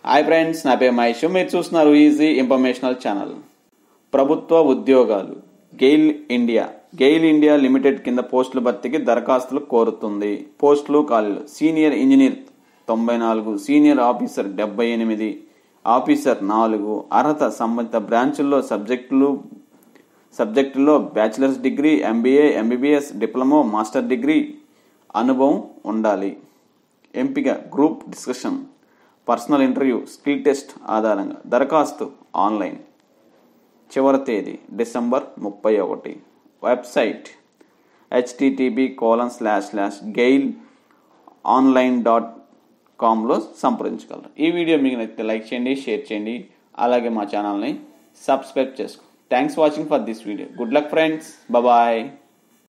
hi friends నా పేరు మహేష్ మీరు చూస్తున్నారు ఈజీ ఇన్ఫర్మేషనల్ ఛానల్ ప్రభుత్వ ఉద్యోగాలు GAIL India GAIL India limited కింద పోస్టుల భర్తీకి దరఖాస్తులు కోరుతుంది పోస్టులు ఖాళీలు సీనియర్ ఇంజనీర్ తొంభై నాలుగు సీనియర్ ఆఫీసర్ డెబ్బై ఎనిమిది ఆఫీసర్ నాలుగు అర్హత సంబంధిత బ్రాంచుల్లో సబ్జెక్టులు సబ్జెక్టుల్లో bachelors degree MBA MBBS diploma master degree అనుభవం ఉండాలి ఎంపిక group discussion personal interview skill test ఆధారంగా దరఖాస్తు ఆన్లైన్ చివరి తేదీ డిసెంబర్ ముప్పై ఒకటి website HTTP colon slash slash GAIL online dot కామ్లో సంప్రదించగలరు ఈ వీడియో మీకు నచ్చితే లైక్ చేయండి షేర్ చేయండి అలాగే మా ఛానల్ని సబ్స్క్రైబ్ చేసుకోండి thanks watching for this video good luck friends bye